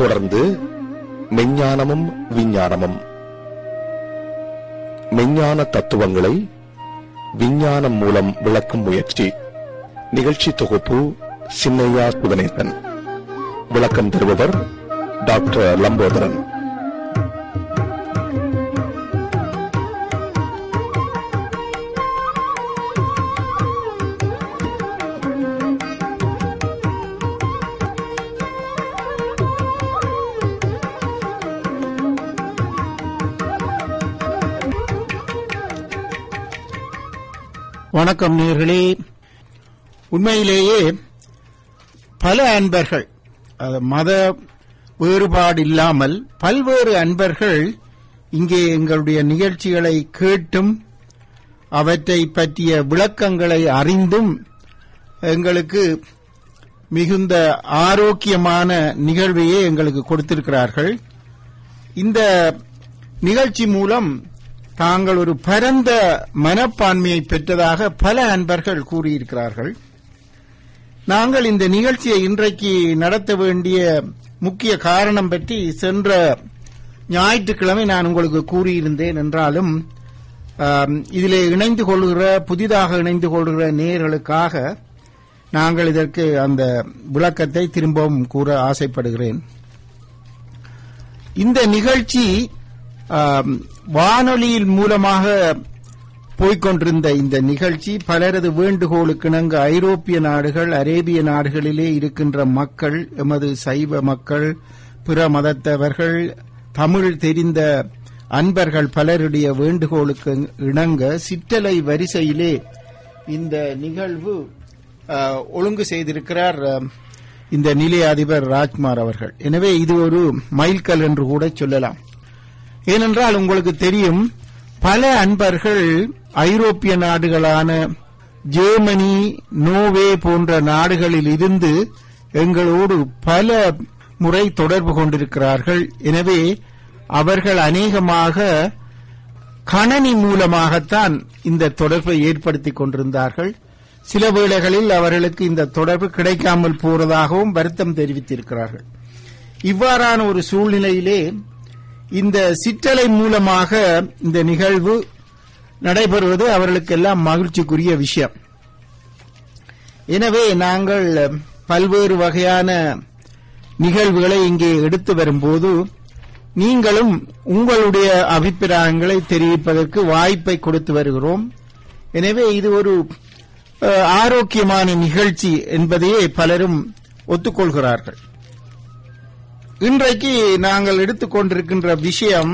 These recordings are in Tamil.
தொடர்ந்து மெஞ்ஞானமும் விஞ்ஞானமும் மெஞ்ஞான தத்துவங்களை விஞ்ஞானம் மூலம் விளக்கும் முயற்சி நிகழ்ச்சி தொகுப்பு சின்னையா சுகநேசன் விளக்கம் தருபவர் டாக்டர் லம்போதரன் வணக்கம் நேர்களே உண்மையிலேயே பல அன்பர்கள் அது மத வேறுபாடு இல்லாமல் பல்வேறு அன்பர்கள் இங்கே எங்களுடைய நிகழ்ச்சிகளை கேட்டும் அவற்றை பற்றிய விளக்கங்களை அறிந்தும் எங்களுக்கு மிகுந்த ஆரோக்கியமான நிகழ்வையே எங்களுக்கு கொடுத்திருக்கிறார்கள் இந்த நிகழ்ச்சி மூலம் தாங்கள் ஒரு பரந்த மனப்பான்மையை பெற்றதாக பல அன்பர்கள் கூறியிருக்கிறார்கள் நாங்கள் இந்த நிகழ்ச்சியை இன்றைக்கு நடத்த வேண்டிய முக்கிய காரணம் பற்றி சென்ற ஞாயிற்றுக்கிழமை நான் உங்களுக்கு கூறியிருந்தேன் என்றாலும் ஆம், இதிலே இணைந்து கொள்கிற புதிதாக இணைந்து கொள்கிற நேயர்களுக்காக நாங்கள் இதற்கு அந்த விளக்கத்தை திரும்பவும் கூற ஆசைப்படுகிறேன் இந்த நிகழ்ச்சி ஆம், வானொலியில் மூலமாக போய்க்கொண்டிருந்த இந்த நிகழ்ச்சி பலரது வேண்டுகோளுக்கு இணங்க ஐரோப்பிய நாடுகள் அரேபிய நாடுகளிலே இருக்கின்ற மக்கள் எமது சைவ மக்கள் பிற மதத்தவர்கள் தமிழ் தெரிந்த அன்பர்கள் பலருடைய வேண்டுகோளுக்கு இணங்க சிற்றலை வரிசையிலே இந்த நிகழ்வு ஆ, ஒழுங்கு செய்திருக்கிறார் ஆ, இந்த நிலைய அதிபர் ராஜ்குமார் அவர்கள் எனவே இது ஒரு மைல்கல் என்று கூட சொல்லலாம் ஏனென்றால் உங்களுக்கு தெரியும் பல அன்பர்கள் ஐரோப்பிய நாடுகளான ஜெர்மனி நோவே போன்ற நாடுகளில் இருந்து எங்களோடு பல முறை தொடர்பு கொண்டிருக்கிறார்கள் எனவே அவர்கள் அநேகமாக கணனி மூலமாகத்தான் இந்த தொடர்பை ஏற்படுத்திக் கொண்டிருந்தார்கள் சில வேளைகளில் அவர்களுக்கு இந்த தொடர்பு கிடைக்காமல் போறதாகவும் வருத்தம் தெரிவித்திருக்கிறார்கள் இவ்வாறான ஒரு சூழ்நிலையிலே இந்த சிற்றலை மூலமாக இந்த நிகழ்வு நடைபெறுவது அவர்களுக்கெல்லாம் மகிழ்ச்சிக்குரிய விஷயம் எனவே நாங்கள் பல்வேறு வகையான நிகழ்வுகளை இங்கே எடுத்து வரும்போது நீங்களும் உங்களுடைய அபிப்பிராயங்களை தெரிவிப்பதற்கு வாய்ப்பை கொடுத்து வருகிறோம் எனவே இது ஒரு அஹ், ஆரோக்கியமான நிகழ்ச்சி என்பதையே பலரும் ஒத்துக்கொள்கிறார்கள் இன்றைக்கு நாங்கள் எடுத்துக்கொண்டிருக்கின்ற விஷயம்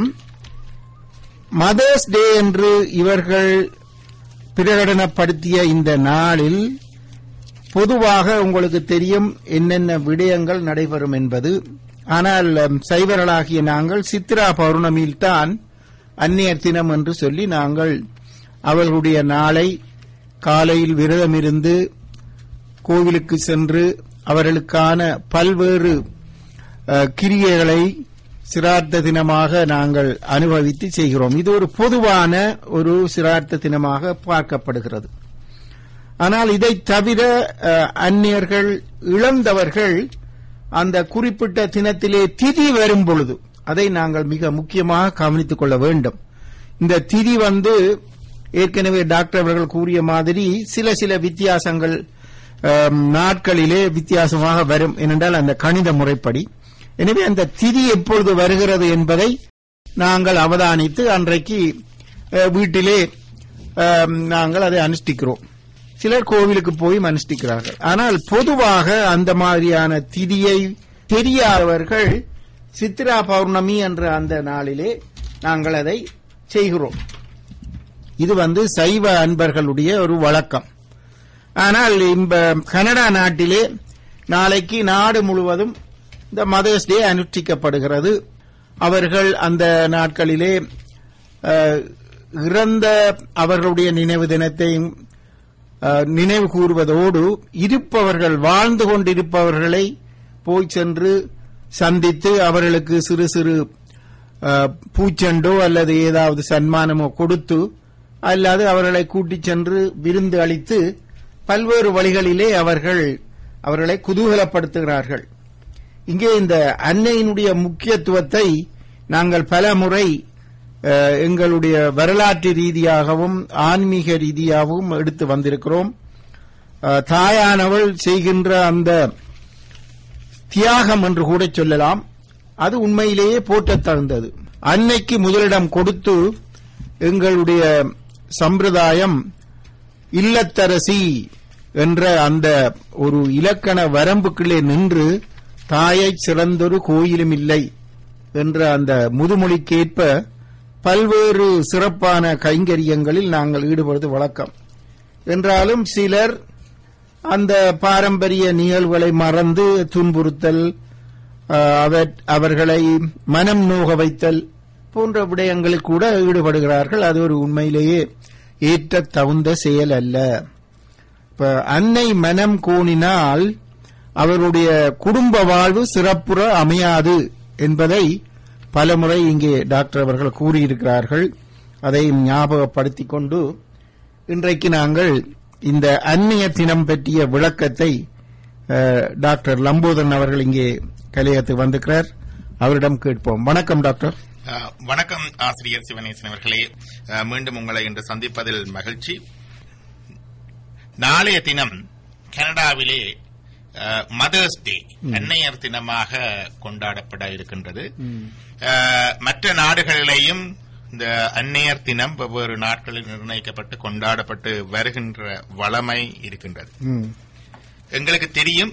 மதர்ஸ் டே என்று இவர்கள் பிரகடனப்படுத்திய இந்த நாளில் பொதுவாக உங்களுக்கு தெரியும் என்னென்ன விடயங்கள் நடைபெறும் என்பது ஆனால் அம், சைவர்களாகிய நாங்கள் சித்ரா பௌர்ணமியில்தான் அந்நியர் தினம் என்று சொல்லி நாங்கள் அவர்களுடைய நாளை காலையில் விரதமிருந்து கோவிலுக்கு சென்று அவர்களுக்கான பல்வேறு அஹ், கிரியைகளை சிரார்த்த தினமாக நாங்கள் அனுபவித்து செய்கிறோம் இது ஒரு பொதுவான ஒரு சிரார்த்த தினமாக பார்க்கப்படுகிறது ஆனால் இதை தவிர அஹ், அந்நியர்கள் இழந்தவர்கள் அந்த குறிப்பிட்ட தினத்திலே திதி வரும் பொழுது அதை நாங்கள் மிக முக்கியமாக கவனித்துக் கொள்ள வேண்டும் இந்த திதி வந்து ஏற்கனவே டாக்டர் அவர்கள் கூறிய மாதிரி சில சில வித்தியாசங்கள் அஹ், நாட்களிலே வித்தியாசமாக வரும் ஏனென்றால் அந்த கணித முறைப்படி எனவே அந்த திதி எப்பொழுது வருகிறது என்பதை நாங்கள் அவதானித்து அன்றைக்கு அஹ், வீட்டிலே அஹ், நாங்கள் அதை அனுஷ்டிக்கிறோம் சிலர் கோவிலுக்கு போய் அனுஷ்டிக்கிறார்கள் ஆனால் பொதுவாக அந்த மாதிரியான திதியை தெரியாதவர்கள் சித்ரா பௌர்ணமி என்ற அந்த நாளிலே நாங்கள் அதை செய்கிறோம் இது வந்து சைவ அன்பர்களுடைய ஒரு வழக்கம் ஆனால் இந்த கனடா நாட்டிலே நாளைக்கு நாடு முழுவதும் இந்த மதர்ஸ் டே அனுஷ்டிக்கப்படுகிறது அவர்கள் அந்த நாட்களிலே அஹ், இறந்த அவர்களுடைய நினைவு தினத்தையும் அஹ், நினைவு கூறுவதோடு இருப்பவர்கள் வாழ்ந்து கொண்டிருப்பவர்களை போய் சென்று சந்தித்து அவர்களுக்கு சிறு சிறு அஹ், பூச்செண்டோ அல்லது ஏதாவது சன்மானமோ கொடுத்து அல்லது அவர்களை கூட்டிச் சென்று விருந்து அளித்து பல்வேறு வழிகளிலே அவர்கள் அவர்களை குதூகலப்படுத்துகிறார்கள் இங்கே இந்த அன்னையினுடைய முக்கியத்துவத்தை நாங்கள் பல முறை அஹ், எங்களுடைய வரலாற்று ரீதியாகவும் ஆன்மீக ரீதியாகவும் எடுத்து வந்திருக்கிறோம் அஹ், தாயானவள் செய்கின்ற அந்த தியாகம் என்று கூட சொல்லலாம் அது உண்மையிலேயே போற்றத் தகுந்தது அன்னைக்கு முதலிடம் கொடுத்து எங்களுடைய சம்பிரதாயம் இல்லத்தரசி என்ற அந்த ஒரு இலக்கண வரம்புக்குள்ளே நின்று தாயை சிறந்தொரு கோயிலும் இல்லை என்ற அந்த முதுமொழிக்கேற்ப பல்வேறு சிறப்பான கைங்கரியங்களில் நாங்கள் ஈடுபடுவது வழக்கம் என்றாலும் சிலர் அந்த பாரம்பரிய நிகழ்வுகளை மறந்து துன்புறுத்தல் அஹ், அவர்- அவர்களை மனம் நோக வைத்தல் போன்ற விடயங்களில் கூட ஈடுபடுகிறார்கள் அது ஒரு உண்மையிலேயே ஏற்ற தகுந்த செயல் அல்ல இப்ப அன்னை மனம் கோணினால் அவருடைய குடும்ப வாழ்வு சிறப்புற அமையாது என்பதை பலமுறை இங்கே டாக்டர் அவர்கள் கூறியிருக்கிறார்கள் அதை ஞாபகப்படுத்திக் கொண்டு இன்றைக்கு நாங்கள் இந்த அந்நிய தினம் பற்றிய விளக்கத்தை அஹ், டாக்டர் லம்போதரன் அவர்கள் இங்கே கலையத்துக்கு வந்திருக்கிறார் அவரிடம் கேட்போம் வணக்கம் டாக்டர் அஹ், வணக்கம் ஆசிரியர் சிவனேசன் அவர்களே அஹ், மீண்டும் உங்களை இன்று சந்திப்பதில் மகிழ்ச்சி நாளைய தினம் கனடாவிலே மதர்ஸ் டே அன்னையர் தினமாக கொண்டாடப்பட இருக்கின்றது அஹ், மற்ற நாடுகளிலேயும் இந்த அன்னையர் தினம் வெவ்வேறு நாட்களில் நிர்ணயிக்கப்பட்டு கொண்டாடப்பட்டு வருகின்ற வளமை இருக்கின்றது ம், எங்களுக்கு தெரியும்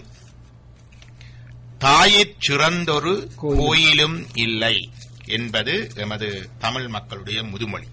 தாயிற் சிறந்தொரு கோயில். கோயிலும் இல்லை என்பது எமது தமிழ் மக்களுடைய முதுமொழி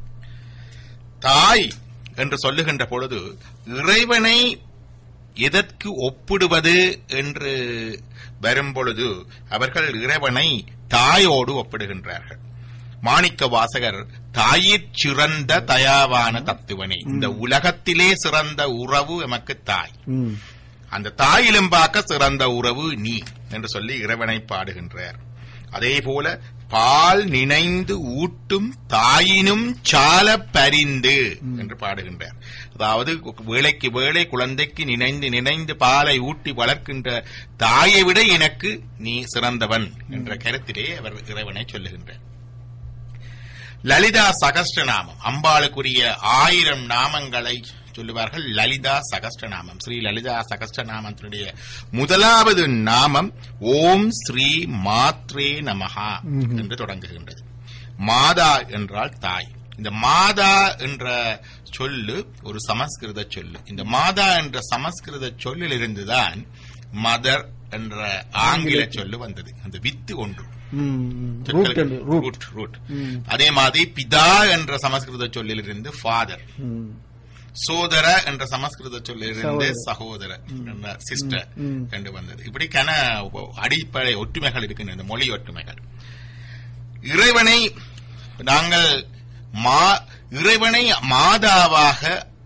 தாய் என்று சொல்லுகின்ற பொழுது இறைவனை எதற்கு ஒப்பிடுவது என்று வரும்பொழுது அவர்கள் இறைவனை தாயோடு ஒப்பிடுகின்றார்கள் மாணிக்க வாசகர் தாயிற் சிறந்த தயாவான தத்துவனே இந்த உலகத்திலே சிறந்த உறவு எமக்கு தாய் ம், அந்த தாயிலும் பார்க்க சிறந்த உறவு நீ என்று சொல்லி இறைவனை பாடுகின்றார் அதே போல பால் நினைந்து ஊட்டும் தாயினும் சால பரிந்து என்று பாடுகின்றார் அதாவது வேலைக்கு வேலை குழந்தைக்கு நினைந்து நினைந்து பாலை ஊட்டி வளர்க்கின்ற தாயை விட எனக்கு நீ சிறந்தவன் என்ற கருத்திலே அவர் இறைவனை சொல்லுகின்றார் லலிதா சகஸ்டநாமம் அம்பாளுக்குரிய ஆயிரம் நாமங்களை சொல்லுவார்கள் லலிதா சகஸ்டநாமம் ஸ்ரீ லலிதா சகஸ்டநாமத்தினுடைய முதலாவது நாமம் ஓம் ஸ்ரீ மாத்ரே நமஹா என்று தொடங்குகின்றது மாதா என்றால் தாய் இந்த மாதா என்ற சொல்லு ஒரு சமஸ்கிருத சொல்லு இந்த மாதா என்ற சமஸ்கிருத சொல்லில் இருந்துதான் மதர் என்ற ஆங்கில சொல்லு வந்தது அந்த வித்து ஒன்று ம், ம். ரூட் என்று- ரூட் ரூட் ரூட் அதே மாதிரி பிதா என்ற சமஸ்கிருத சொல்லிலிருந்து ஃபாதர் ம், சோதர என்ற சமஸ்கிருத சொல்லிலிருந்து சகோதர. சகோதர சிஸ்டர் ம். என்று வந்தது இப்படிக்கான அடிப்படை ஒற்றுமைகள் இருக்கின்றன மொழி ஒற்றுமைகள் இறைவனை நாங்கள் மா இறைவனை மாதாவாக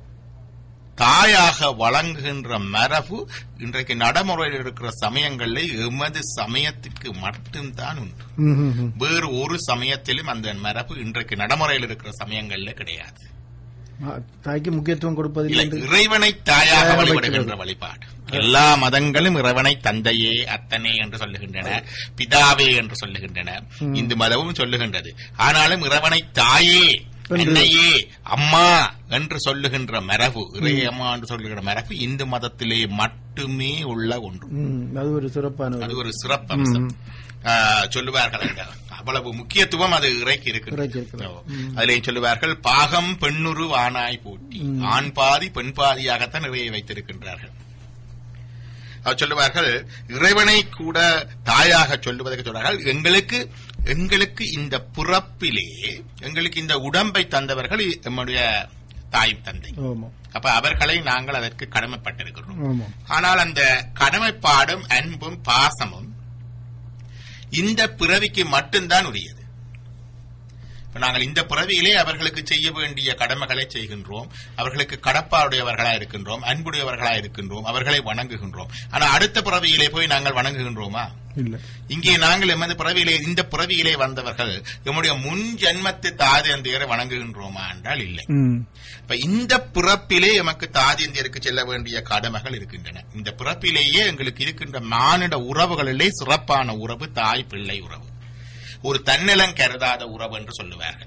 தாயாக வழங்குகின்ற மரபு இன்றைக்கு நடைமுறையில் இருக்கிற சமயங்களில் எமது சமயத்துக்கு மட்டும்தான் உண்டு ம், ம், ம். வேறு ஒரு சமயத்திலும் அந்த மரபு இன்றைக்கு நடைமுறையில் இருக்கிற சமயங்கள்ல கிடையாது ஆ, தாய்க்கு முக்கியத்துவம் கொடுப்பதில்லை இல்லை என்று இறைவனை தாயாக தாயாக வழிபடுகின்ற வழிபாடு எல்லா மதங்களும் இறைவனை தந்தையே அத்தனே என்று சொல்லுகின்றன பிதாவே என்று சொல்லுகின்றன இந்து மதமும் சொல்லுகின்றது ஆனாலும் இறைவனை தாயே என்று- அன்னையே அம்மா என்று சொல்லுகின்ற மரபு இறை அம்மா என்று சொல்லுகிற மரபு இந்து மதத்திலே மட்டுமே உள்ள ஒன்று ம், அது ஒரு சிறப்பான அது ஒரு ஒரு சிறப்பம்சம் ஆ, சொல்லுவார்கள் அந்த அவ்வளவு முக்கியத்துவம் அது இறைக்கு இறைக்கு இருக்கு இருக்கிறது. அதிலே சொல்லுவார்கள் பாகம் பெண்ணுரு ஆனாய் போட்டி ஆண் பாதி பெண் பாதியாகத்தான் நிறைய வைத்திருக்கின்றார்கள் அவர் சொல்லுவார்கள் இறைவனை கூட தாயாக சொல்லுவதற்கு சொல்றார்கள் எங்களுக்கு எங்களுக்கு இந்த பிறப்பிலே எங்களுக்கு இந்த உடம்பை தந்தவர்கள் நம்முடைய தாய் தந்தை ஆமா அப்ப அவர்களை நாங்கள் அதற்கு கடமைப்பட்டிருக்கிறோம் ஆமா ஆனால் அந்த கடமைப்பாடும் அன்பும் பாசமும் இந்த பிறவிக்கு மட்டும்தான் உரியது இப்ப நாங்கள் இந்த பிறவியிலே அவர்களுக்கு செய்ய வேண்டிய கடமைகளை செய்கின்றோம் அவர்களுக்கு கடப்பாடுடையவர்களா இருக்கின்றோம் அன்புடையவர்களா இருக்கின்றோம் அவர்களை வணங்குகின்றோம் ஆனா அடுத்த பிறவியிலே போய் நாங்கள் வணங்குகின்றோமா இல்ல இங்கே நாங்கள் எமது பிறவியிலே இந்த பிறவியிலே வந்தவர்கள் எம்முடைய முன் ஜன்மத்து தாதியந்தியரை வணங்குகின்றோமா என்றால் இல்லை ம். இப்ப இந்த பிறப்பிலே எமக்கு தாதியந்தியருக்கு செல்ல வேண்டிய கடமைகள் இருக்கின்றன இந்த பிறப்பிலேயே எங்களுக்கு இருக்கின்ற மானிட உறவுகளிலே சிறப்பான உறவு தாய் பிள்ளை உறவு ஒரு தன்னலம் கருதாத உறவு என்று சொல்லுவார்கள்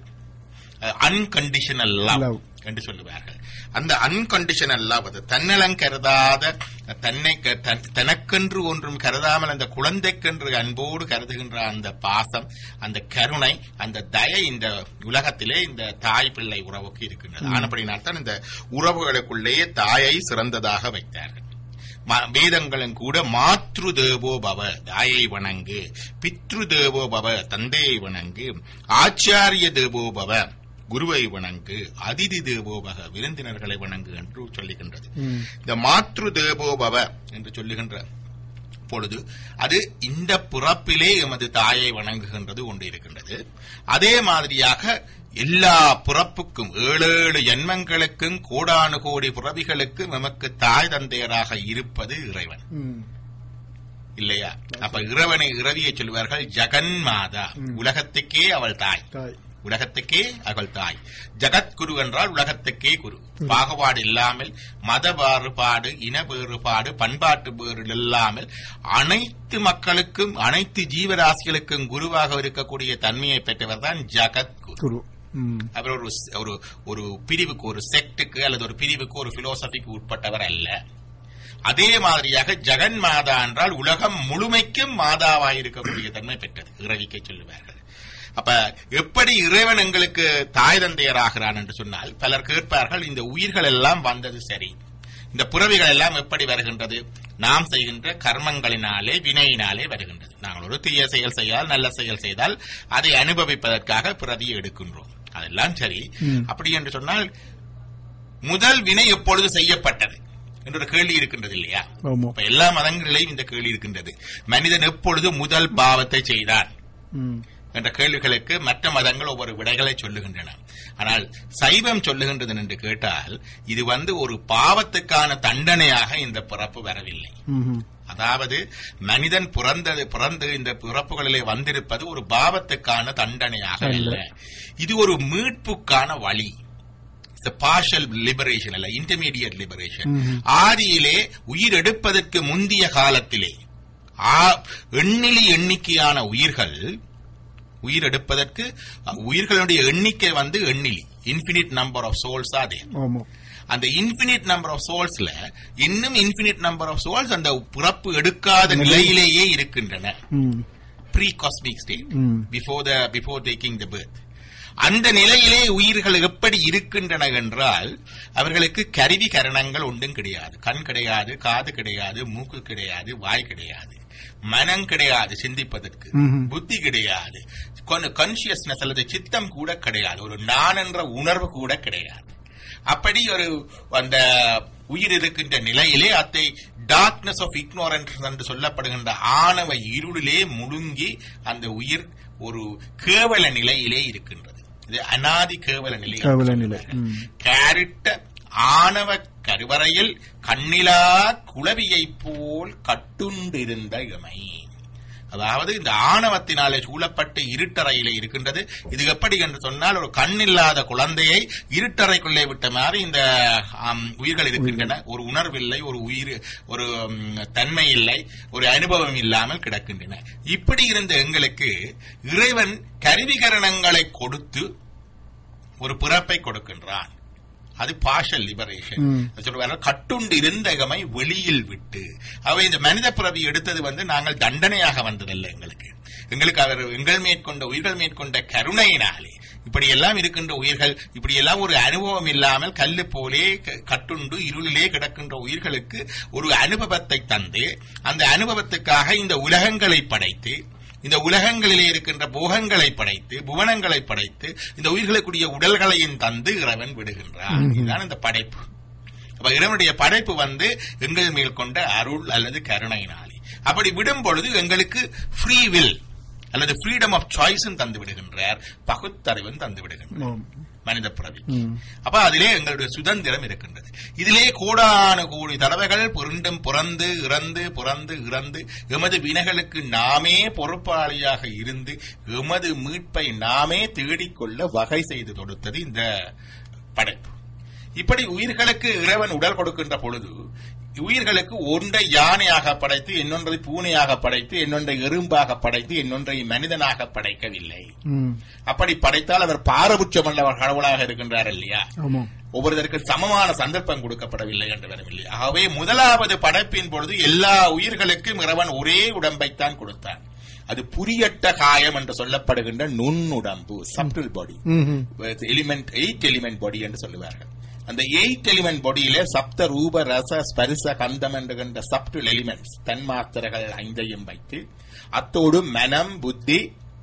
அன்கண்டிஷனல் லவ் Love. என்று சொல்லுவார்கள் அந்த அன்கண்டிஷனல் லவ் அது தன்னலம் கருதாத தன்னை க- தன்- தனக்கென்று ஒன்றும் கருதாமல் அந்த குழந்தைக்கென்று அன்போடு கருதுகின்ற அந்த பாசம் அந்த கருணை அந்த தயை இந்த உலகத்திலே இந்த தாய் பிள்ளை உறவுக்கு இருக்கின்றது ஆனப்படினால் தான் இந்த உறவுகளுக்குள்ளேயே தாயை சிறந்ததாக வைத்தார்கள் ம- வேதங்களும் கூட மாத்ரு தேவோ பவ தாயை வணங்கு பித்ரு தேவோ பவ தந்தையை வணங்கு ஆச்சாரிய தேவோ பவ குருவை வணங்கு அதிதி தேவோ பவ விருந்தினர்களை வணங்கு என்று சொல்லுகின்றது இந்த மாத்ரு தேவோ பவ என்று சொல்லுகின்ற பொழுது அது இந்த பிறப்பிலே எமது தாயை வணங்குகின்றது ஒன்று இருக்கின்றது அதே மாதிரியாக எல்லா பிறப்புக்கும் ஏழு ஏழு ஜன்மங்களுக்கும் கோடானு கோடி பிறவிகளுக்கும் எமக்கு தாய் தந்தையராக இருப்பது இறைவன் ம். இல்லையா அப்ப இறைவனை இறவியை சொல்வார்கள் ஜெகன் மாதா உலகத்துக்கே அவள் தாய் தாய் உலகத்துக்கே அவள் தாய் ஜகத்குரு என்றால் உலகத்துக்கே குரு பாகுபாடு இல்லாமல் மத வேறுபாடு இன வேறுபாடு பண்பாட்டு வேறு இல்லாமல் அனைத்து மக்களுக்கும் அனைத்து ஜீவராசிகளுக்கும் குருவாக இருக்கக்கூடிய தன்மையை பெற்றவர் தான் ஜகத்குரு குரு ம். அவர் ஒரு ஒரு ஒரு பிரிவுக்கு ஒரு செக்டுக்கு அல்லது ஒரு பிரிவுக்கு ஒரு பிலோசபிக்கு உட்பட்டவர் அல்ல அதே மாதிரியாக ஜெகன் மாதா என்றால் உலகம் முழுமைக்கும் மாதாவாய் இருக்கக்கூடிய தன்மை பெற்றது இறவிக்கை சொல்லுவார்கள் அப்ப எப்படி இறைவன் எங்களுக்கு தாய் தந்தையராகிறான் என்று சொன்னால் பலர் கேட்பார்கள் இந்த உயிர்கள் எல்லாம் வந்தது சரி இந்த புறவிகள் எல்லாம் எப்படி வருகின்றது நாம் செய்கின்ற கர்மங்களினாலே வினையினாலே வருகின்றது நாங்கள் ஒரு தீய செயல் செய்தால் நல்ல செயல் செய்தால் அதை அனுபவிப்பதற்காக பிறவி எடுக்கின்றோம் அதெல்லாம் சரி அப்படி என்று சொன்னால் முதல் வினை எப்பொழுது செய்யப்பட்டது என்ற ஒரு கேள்வி இருக்கின்றது இல்லையா ஆமா அப்ப எல்லா மதங்களிலேயும் இந்த கேள்வி இருக்கின்றது மனிதன் எப்பொழுது முதல் பாவத்தை செய்தான் ம். என்ற கேள்விகளுக்கு மற்ற மதங்கள் ஒவ்வொரு விடைகளை சொல்லுகின்றன ஆனால் சைவம் சொல்லுகின்றது என்று கேட்டால் இது வந்து ஒரு பாவத்துக்கான தண்டனையாக இந்த பிறப்பு வரவில்லை ம்ஹும். அதாவது மனிதன் பிறந்தது பிறந்து இந்த பிறப்புகளிலே வந்திருப்பது ஒரு பாவத்துக்கான தண்டனையாக அல்ல இது ஒரு மீட்புக்கான வழி பார்ஷல் லிபரேஷன் அல்ல இன்டர்மீடியட் லிபரேஷன் ஆதியிலே உயிர் எடுப்பதற்கு முந்திய காலத்திலே ஆ- எண்ணிலி எண்ணிக்கையான உயிர்கள் உயிர் எடுப்பதற்கு அ, உயிர்களுடைய எண்ணிக்கை வந்து எண்ணிலி இன்பினிட் நம்பர் ஆஃப் சோல்ஸ் அதே ஆமா அந்த இன்பினிட் நம்பர் ஆஃப் சோல்ஸ்ல இன்னும் இன்பினிட் நம்பர் ஆஃப் சோல்ஸ் அந்த பிறப்பு எடுக்காத நிலையிலேயே இருக்கின்றன ம். ப்ரீ காஸ்மிக் ஸ்டேட் ம். Before the before taking the birth அந்த நிலையிலே உயிர்கள் எப்படி இருக்கின்றன என்றால் அவர்களுக்கு கருவி கரணங்கள் ஒன்றும் கிடையாது கண் கிடையாது காது கிடையாது மூக்கு கிடையாது வாய் கிடையாது மனம் கிடையாது சிந்திப்பதற்கு புத்தி கிடையாது கான்சியஸ்னஸ் அல்லது சித்தம் கூட கிடையாது ஒரு நான் என்ற உணர்வு கூட கிடையாது அப்படி ஒரு அந்த உயிர் இருக்கின்ற நிலையிலே அத்தை டார்க்னஸ் ஆஃப் ignorance என்று சொல்லப்படுகின்ற ஆணவ இருளிலே முழுங்கி அந்த உயிர் ஒரு கேவல நிலையிலே இருக்கின்றது இது அனாதி கேவல நிலை என்று கேவல நிலை. சொல்லுவார்கள். ம். கேரிட்ட ஆணவ கருவறையில் கண்ணிலா குளவியைப் போல் கட்டுண்டிருந்த இமை அதாவது இந்த ஆணவத்தினாலே சூழப்பட்டு இருட்டறையிலே இருக்கின்றது இது எப்படி என்று சொன்னால் ஒரு கண்ணில்லாத குழந்தையை இருட்டறைக்குள்ளே விட்ட மாதிரி இந்த ஆம், உயிர்கள் இருக்கின்றன ஒரு உணர்வில்லை ஒரு உயிர் ஒரு ம், தன்மை இல்லை ஒரு அனுபவம் இல்லாமல் கிடக்கின்றன இப்படி இருந்த எங்களுக்கு இறைவன் கருவிகரணங்களை கொடுத்து ஒரு பிறப்பை கொடுக்கின்றான் அது பார்ஷல் லிபரேஷன் சொல்லுவாங்க கட்டுண்டு இருந்தகமை வெளியில் விட்டு அவை இந்த மனித பிறவி எடுத்தது வந்து நாங்கள் தண்டனையாக வந்ததல்ல எங்களுக்கு எங்களுக்கு அவர் எங்கள் மேற்கொண்ட உயிர்கள் மேற்கொண்ட கருணையினாலே இப்படி எல்லாம் இருக்கின்ற உயிர்கள் இப்படி எல்லாம் ஒரு அனுபவம் இல்லாமல் கல்லு போலே க- கட்டுண்டு இருளிலே கிடக்கின்ற உயிர்களுக்கு ஒரு அனுபவத்தை தந்து அந்த அனுபவத்துக்காக இந்த உலகங்களை படைத்து இந்த உலகங்களிலே இருக்கின்ற போகங்களை படைத்து புவனங்களை படைத்து இந்த உயிர்களுக்குரிய உடல்களையும் தந்து இறைவன் விடுகின்றான் இதுதான் இந்த படைப்பு அப்ப இறைவனுடைய படைப்பு வந்து எங்கள் மேல் கொண்ட அருள் அல்லது கருணையினாலே அப்படி விடும் பொழுது எங்களுக்கு ஃப்ரீ வில் அல்லது ஃப்ரீடம் ஆஃப் சாய்ஸும் தந்து விடுகின்றார் பகுத்தறிவும் தந்து விடுகின்றார் ஆம். மனித பிறவிக்கு அப்ப அதிலே எங்களுடைய சுதந்திரம் இருக்கின்றது இதிலே கோடான கோடி தடவைகள் புரண்டும் புறந்து இறந்து புறந்து இறந்து எமது வினைகளுக்கு நாமே பொறுப்பாளியாக இருந்து எமது மீட்பை நாமே தேடிக்கொள்ள வகை செய்து கொடுத்தது இந்த படைப்பு இப்படி உயிர்களுக்கு இறைவன் உடல் கொடுக்கின்ற பொழுது உயிர்களுக்கு ஒன்றை யானையாக படைத்து இன்னொன்றை பூனையாக படைத்து இன்னொன்றை எறும்பாக படைத்து இன்னொன்றை மனிதனாக படைக்கவில்லை ம். அப்படி படைத்தால் அவர் பாரபட்சம் அல்லவர் கடவுளாக இருக்கின்றார் இல்லையா ஆமாம் ஒவ்வொருத்தருக்கு சமமான சந்தர்ப்பம் கொடுக்கப்படவில்லை என்று வரவில்லை ஆகவே முதலாவது படைப்பின் பொழுது எல்லா உயிர்களுக்கும் இறைவன் ஒரே உடம்பைத்தான் கொடுத்தான் அது புரியட்ட காயம் என்று சொல்லப்படுகின்ற நுண்ணுடம்பு சப்டில் பாடி ம்ஹும். எலிமெண்ட் எயிட் எலிமெண்ட் பாடி என்று சொல்லுவார்கள் அந்த எயிட் எலிமெண்ட் பாடியிலே சப்த ரூப ரச ஸ்பரிச கந்தம் என்கின்ற சப்டில் எலிமெண்ட்ஸ் தன்மாத்திரைகள் ஐந்தையும் வைத்து அத்தோடு மனம் புத்தி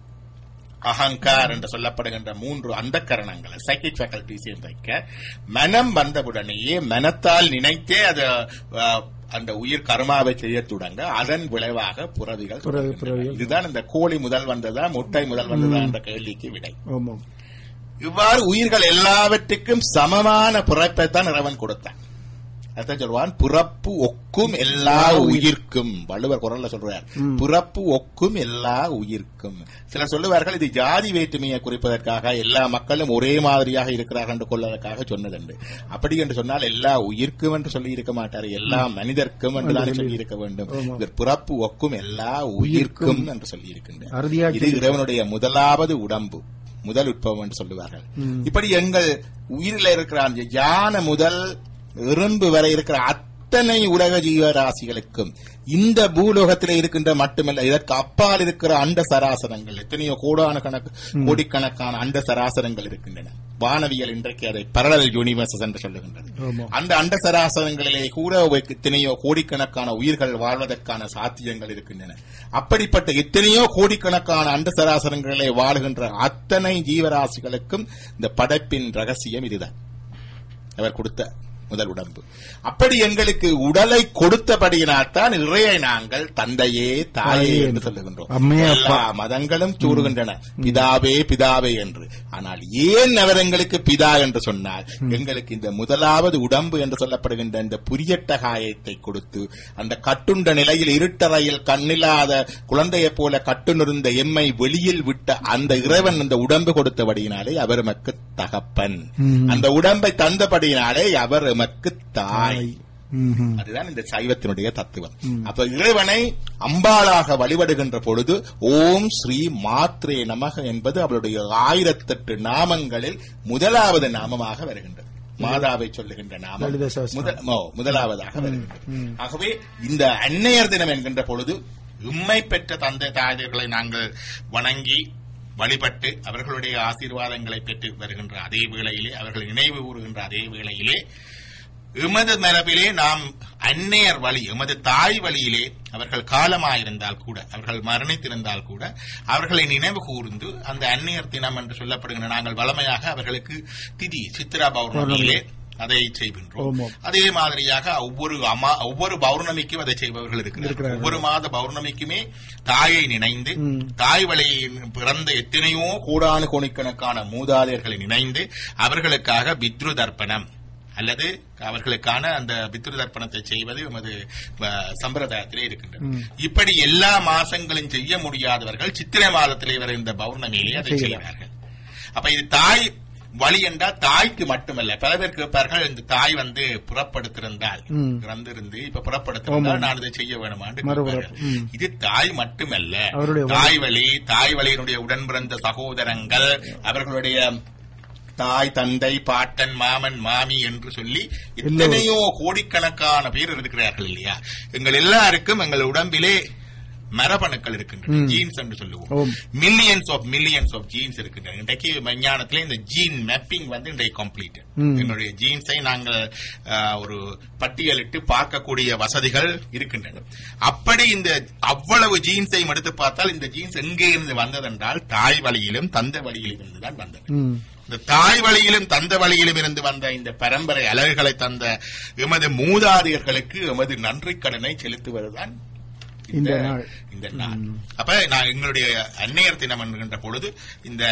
அகங்கார் என்று சொல்லப்படுகின்ற மூன்று அந்த கரணங்களை சைக்கிக் ஃபேக்கல்டிஸையும் வைக்க மனம் வந்தவுடனேயே மனத்தால் நினைத்தே அது அஹ், அந்த உயிர் கர்மாவை செய்ய தொடங்க அதன் விளைவாக புறவிகள் புறவி- தொடங்குகின்றன. புறவிகள். இதுதான் இந்த கோழி முதல் வந்ததா முட்டை முதல் வந்ததா என்ற கேள்விக்கு விடை ஆமாம் இவ்வாறு உயிர்கள் எல்லாவற்றுக்கும் சமமான பிறப்பைத்தான் இறைவன் கொடுத்தான் அதான் சொல்லுவான் பிறப்பு ஒக்கும் எல்லா உயிர்க்கும் வள்ளுவர் குரல்ல சொல்றார் பிறப்பு ஒக்கும் எல்லா உயிர்க்கும் சிலர் சொல்லுவார்கள் இது ஜாதி வேற்றுமையை குறிப்பதற்காக எல்லா மக்களும் ஒரே மாதிரியாக இருக்கிறார்கள் என்று கொள்வதற்காக சொன்னதுண்டு அப்படி என்று சொன்னால் எல்லா உயிர்க்கும் என்று சொல்லி இருக்க மாட்டார் எல்லா மனிதர்க்கும் என்று தானே சொல்லி இருக்க வேண்டும் இது பிறப்பு ஒக்கும் எல்லா உயிர்க்கும் என்று சொல்லி இருக்கின்றார் அறுதியாக இது இறைவனுடைய முதலாவது உடம்பு முதல் உட்பவம் என்று சொல்லுவார்கள் இப்படி எங்கள் உயிரில் இருக்கிற அந்த யானை முதல் எறும்பு வரை இருக்கிற அத்தனை உலக ஜீவராசிகளுக்கும் இந்த பூலோகத்தில் இருக்கின்ற மட்டுமல்ல இதற்கு அப்பால் இருக்கிற அண்ட சராசரங்கள் எத்தனையோ கோடான கணக்கு கோடிக்கணக்கான அண்ட சராசரங்கள் இருக்கின்றன வானவியல் இன்றைக்கு அதை பரலல் யூனிவர்சஸ் என்று சொல்லுகின்றது ஆமா. அந்த அண்ட சராசரங்களிலே கூட எத்தனையோ கோடிக்கணக்கான உயிர்கள் வாழ்வதற்கான சாத்தியங்கள் இருக்கின்றன அப்படிப்பட்ட எத்தனையோ கோடிக்கணக்கான அண்ட சராசரங்களிலே வாழுகின்ற அத்தனை ஜீவராசிகளுக்கும் இந்த படைப்பின் ரகசியம் இதுதான் அவர் கொடுத்த முதல் உடம்பு அப்படி எங்களுக்கு உடலை கொடுத்தபடியினால்தான் இறையை நாங்கள் தந்தையே தாயே என்று சொல்லுகின்றோம் அம்மையே அப்பா. எல்லா மதங்களும் கூறுகின்றன பிதாவே பிதாவே என்று ஆனால் ஏன் அவர் எங்களுக்கு பிதா என்று சொன்னால் எங்களுக்கு இந்த முதலாவது உடம்பு என்று சொல்லப்படுகின்ற இந்த புரியட்ட காயத்தை கொடுத்து அந்த கட்டுண்ட நிலையில் இருட்டறையில் கண்ணில்லாத குழந்தையைப் போல கட்டுணிருந்த எம்மை வெளியில் விட்ட அந்த இறைவன் அந்த உடம்பு கொடுத்தபடியினாலே அவர் எமக்கு தகப்பன் அந்த உடம்பை தந்தபடியினாலே அவர் எமக்கு தாய் ம்ஹும். அதுதான் இந்த சைவத்தினுடைய தத்துவம் அப்ப இறைவனை அம்பாளாக வழிபடுகின்ற பொழுது ஓம் ஸ்ரீ மாத்ரே நமக என்பது அவளுடைய ஆயிரத்தெட்டு நாமங்களில் முதலாவது நாமமாக வருகின்றது மாதாவை சொல்லுகின்ற நாமம் லலித சஹஸ்ரநாமம். முதல்- ஓ, முதலாவதாக வருகின்றது ஆகவே இந்த அன்னையர் தினம் என்கின்ற பொழுது உம்மை பெற்ற தந்தை தாயர்களை நாங்கள் வணங்கி வழிபட்டு அவர்களுடைய ஆசீர்வாதங்களை பெற்று வருகின்ற அதே வேளையிலே அவர்கள் நினைவு கூறுகின்ற அதே வேளையிலே எமது மரபிலே நாம் அன்னையர் வழி எமது தாய் வழியிலே அவர்கள் காலமாயிருந்தால் கூட அவர்கள் மரணித்திருந்தால் கூட அவர்களை நினைவு கூர்ந்து அந்த அன்னையர் தினம் என்று சொல்லப்படுகின்ற நாங்கள் வளமையாக அவர்களுக்கு திதி சித்ரா பௌர்ணமியிலே அதை செய்கின்றோம் ஆமாம். அதே மாதிரியாக ஒவ்வொரு அம்மா ஒவ்வொரு பௌர்ணமிக்கும் அதை செய்பவர்கள் இருக்கிறார்கள் இருக்கிறார்கள். ஒவ்வொரு மாத பௌர்ணமிக்குமே தாயை நினைந்து ம். தாய் வழியில் பிறந்த எத்தனையோ கோடானு கோணிக்கணக்கான மூதாதையர்களை நினைந்து அவர்களுக்காக பித்ரு தர்ப்பணம் அல்லது அவர்களுக்கான அந்த பித்ரு தர்ப்பணத்தை செய்வது எமது அஹ், சம்பிரதாயத்திலே இருக்கின்றது இப்படி எல்லா மாசங்களும் செய்ய முடியாதவர்கள் சித்திரை மாதத்திலே வருகின்ற பௌர்ணமியிலே அதை செய்யலாம். செய்கிறார்கள் அப்ப இது தாய் வழி என்றால் தாய்க்கு மட்டுமல்ல பல பேர் கேட்பார்கள் இந்த தாய் வந்து புறப்படுத்திருந்தால் ம். இறந்திருந்து இப்ப புறப்படுத்திருந்தால் நான் இதை செய்ய வேணுமான்னு மறுபுறம். கேட்பார்கள். ம். இது தாய் மட்டுமல்ல அவருடைய வழி. தாய் வழி தாய் வழியினுடைய உடன் பிறந்த சகோதரங்கள் அவர்களுடைய தாய் தந்தை பாட்டன் மாமன் மாமி என்று சொல்லி எத்தனையோ கோடிக்கணக்கான பேர் இருக்கிறார்கள் இல்லையா எங்கள் எல்லாருக்கும் எங்கள் உடம்பிலே மரபணுக்கள் இருக்கின்றன ஜீன்ஸ் என்று சொல்லுவோம் ஓம். Millions of millions of genes இருக்கின்றன இன்றைக்கு விஞ்ஞானத்திலே இந்த ஜீன் மேப்பிங் வந்து இன்றைக்கு கம்ப்ளீட் ம். எங்களுடைய ஜீன்ஸை நாங்கள் ஆஹ், ஒரு பட்டியலிட்டு பார்க்கக்கூடிய வசதிகள் இருக்கின்றன அப்படி இந்த அவ்வளவு ஜீன்ஸையும் எடுத்து பார்த்தால் இந்த ஜீன்ஸ் எங்கே இருந்து வந்ததென்றால் தாய் வழியிலும் தந்தை வழியிலும் இருந்து தான் வந்தது ம். இந்த தாய் வழியிலும் தந்த வழியிலும் இருந்து வந்த இந்த பரம்பரை அலகுகளை தந்த எமது மூதாதையர்களுக்கு எமது நன்றி கடனை செலுத்துவதுதான் இந்த நாள். இந்த நாள் அப்ப நான் எங்களுடைய அன்னையர் தினம் என்கின்ற பொழுது இந்த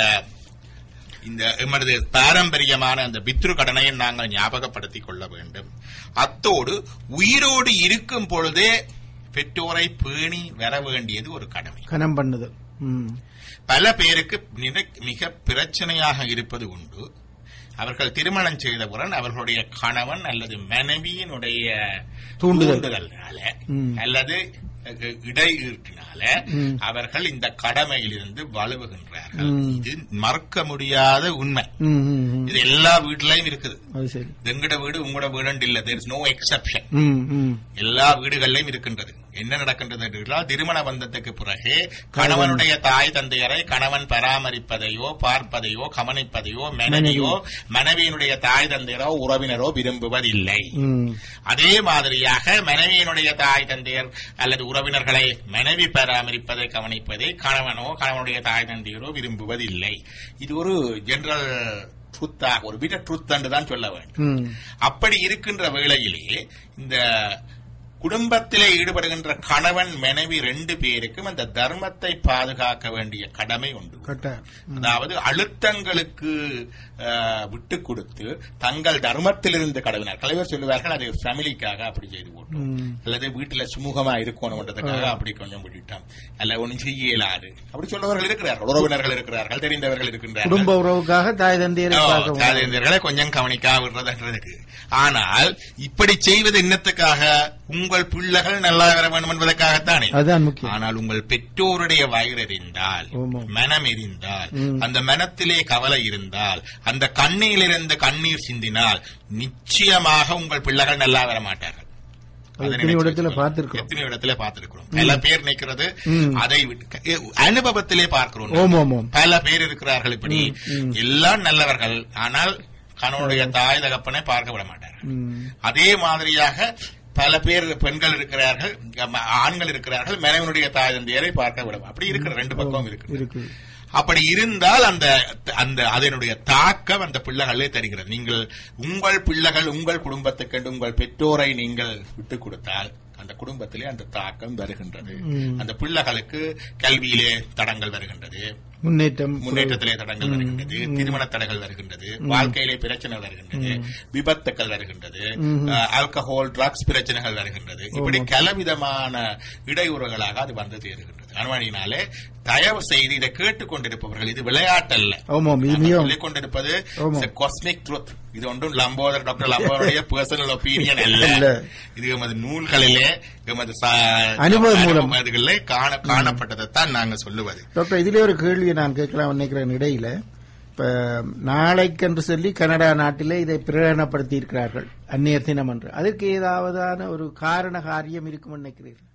இந்த எமது பாரம்பரியமான அந்த பித்ரு கடனையை நாங்கள் ஞாபகப்படுத்திக் கொள்ள வேண்டும் அத்தோடு உயிரோடு இருக்கும் பொழுதே பெற்றோரை பேணி வர வேண்டியது ஒரு கடமை கனம் பண்ணுதல் ம். பல பேருக்கு மிக- மிக பிரச்சனையாக இருப்பது உண்டு அவர்கள் திருமணம் செய்தவுடன் அவர்களுடைய கணவன் அல்லது மனைவியினுடைய தூண்டுதல். தூண்டுதல்னால ம். அல்லது அஹ், இடையீட்டினால ம். அவர்கள் இந்த கடமையிலிருந்து வலுவுகின்றார்கள் ம். இது மறக்க முடியாத உண்மை ம், ம், ம். இது எல்லா வீட்லயும் இருக்குது அது சரி எங்கட வீடு உங்களோட வீடு இல்ல தேர் இஸ் நோ எக்ஸப்ஷன் ம், ம். எல்லா வீடுகளிலும் இருக்கின்றது என்ன நடக்கின்றது என்றால் திருமண பந்தத்துக்கு பிறகு கணவனுடைய தாய் தந்தையரை கணவன் பராமரிப்பதையோ பார்ப்பதையோ கவனிப்பதையோ மனைவியோ மனைவியினுடைய தாய் தந்தையரோ உறவினரோ விரும்புவதில்லை ம். அதே மாதிரியாக மனைவியினுடைய தாய் தந்தையர் அல்லது உறவினர்களை மனைவி பராமரிப்பதை கவனிப்பதை கணவனோ கணவனுடைய தாய் தந்தையரோ விரும்புவதில்லை இது ஒரு ஜெனரல் ட்ரூத்தாக ஒரு பிட்ட ட்ரூத் என்று தான் சொல்ல வேண்டும் ம். அப்படி இருக்கின்ற வேளையிலே இந்த குடும்பத்திலே ஈடுபடுகின்ற கணவன் மனைவி ரெண்டு பேருக்கும் அந்த தர்மத்தை பாதுகாக்க வேண்டிய கடமை உண்டு கட்டாயம் அதாவது அழுத்தங்களுக்கு அஹ், விட்டு கொடுத்து தங்கள் தர்மத்திலிருந்து கடவினார் தலைவர் சொல்லுவார்கள் அது ஃபேமிலிக்காக அப்படி செய்து போட்டோம் ம். அல்லது வீட்டுல சுமூகமா இருக்கணும்ன்றதுக்காக அப்படி கொஞ்சம் விட்டுட்டோம் அல்ல ஒன்றும் செய்ய இயலாது அப்படி சொல்றவர்கள் இருக்கிறார்கள் உறவினர்கள் இருக்கிறார்கள் தெரிந்தவர்கள் இருக்கின்றார்கள் குடும்ப உறவுக்காக தாய் தந்தையரை ஓ, பார்க்க முடியாது. தாதியந்திரர்களை கொஞ்சம் கவனிக்காம விடுறதுன்றதுக்கு ஆனால் இப்படி செய்வது என்னத்துக்காக உங்கள் பிள்ளைகள் நல்லா வர வேண்டும் என்பதற்காகத்தானே அதுதான் முக்கியம் ஆனால் உங்கள் பெற்றோருடைய வயிறு எறிந்தால் ஆமாம். மனம் எரிந்தால் ம். அந்த மனத்திலே கவலை இருந்தால் அந்த கண்ணிலிருந்து கண்ணீர் சிந்தினால் நிச்சயமாக உங்கள் பிள்ளைகள் நல்லா வர மாட்டார்கள் அது அதை எத்தனையோ நினைச்சு இடத்துல வச்சுக்கோங்க. பார்த்திருக்கிறோம். எத்தனையோ இடத்துல பார்த்திருக்கிறோம் பல பேர் நினைக்கிறது ம். அதை விட்டு- எ, அனுபவத்திலே பார்க்கிறோம் ஓம் ஓம் ஓம் பல பேர் இருக்கிறார்கள் இப்படி ம், ம். எல்லாம் நல்லவர்கள் ஆனால் கணவனுடைய தாய் தகப்பனை பார்க்க விட மாட்டார்கள் ம். அதே மாதிரியாக பல பேர் பெண்கள் இருக்கிறார்கள் ம- ஆண்கள் இருக்கிறார்கள் மனைவனுடைய தாய் தந்தையரை பார்க்க விட அப்படி இருக்கிற ரெண்டு பக்கம் இருக்கு இருக்கு அப்படி இருந்தால் அந்த அந்த அதனுடைய தாக்கம் அந்த பிள்ளைகளே தருகிறது நீங்கள் உங்கள் பிள்ளைகள் உங்கள் குடும்பத்துக்கென்று உங்கள் பெற்றோரை நீங்கள் விட்டுக் கொடுத்தால் அந்த குடும்பத்திலே அந்த தாக்கம் வருகின்றது ம். அந்த பிள்ளைகளுக்கு கல்வியிலே தடங்கள் வருகின்றது முன்னேற்றம் முன்னேற்றத்திலே தடங்கள் வருகின்றது திருமண தடைகள் வருகின்றது வாழ்க்கையிலே பிரச்சனை வருகின்றது விபத்துக்கள் வருகின்றது ஆல்கஹால் ட்ரக்ஸ் பிரச்சனைகள் வருகின்றது இப்படி பலவிதமான இடையூறுகளாக அது வந்து சேருகின்றது அனுமதியினாலே தயவு செய்து இதை கேட்டுக்கொண்டிருப்பவர்கள் இது விளையாட்டல்ல ஓம் ஓம் இது நாங்கள் மிகவும் சொல்லிக் கொண்டிருப்பது ஆமா. காஸ்மிக் ட்ரூத் இது ஒன்றும் லம்போதர் டாக்டர் லம்போதருடைய பர்சனல் ஒப்பீனியன் அல்ல அல்ல. இது எமது நூல்களிலே எமது சா- அனுபவம் மூலம். அனுபவங்களிலே காண காணப்பட்டதைத்தான் நாங்க சொல்லுவது டாக்டர் இதுல ஒரு கேள்வியை நான் கேட்கலாம் நினைக்கிறேன் இடையில இப்ப நாளைக்கென்று சொல்லி கனடா நாட்டிலே இதை பிரகடனப்படுத்தி இருக்கிறார்கள் அந்நியர் தினம் என்று அதற்கு ஏதாவதான ஒரு காரண காரியம் இருக்கும் நினைக்கிறீர்கள்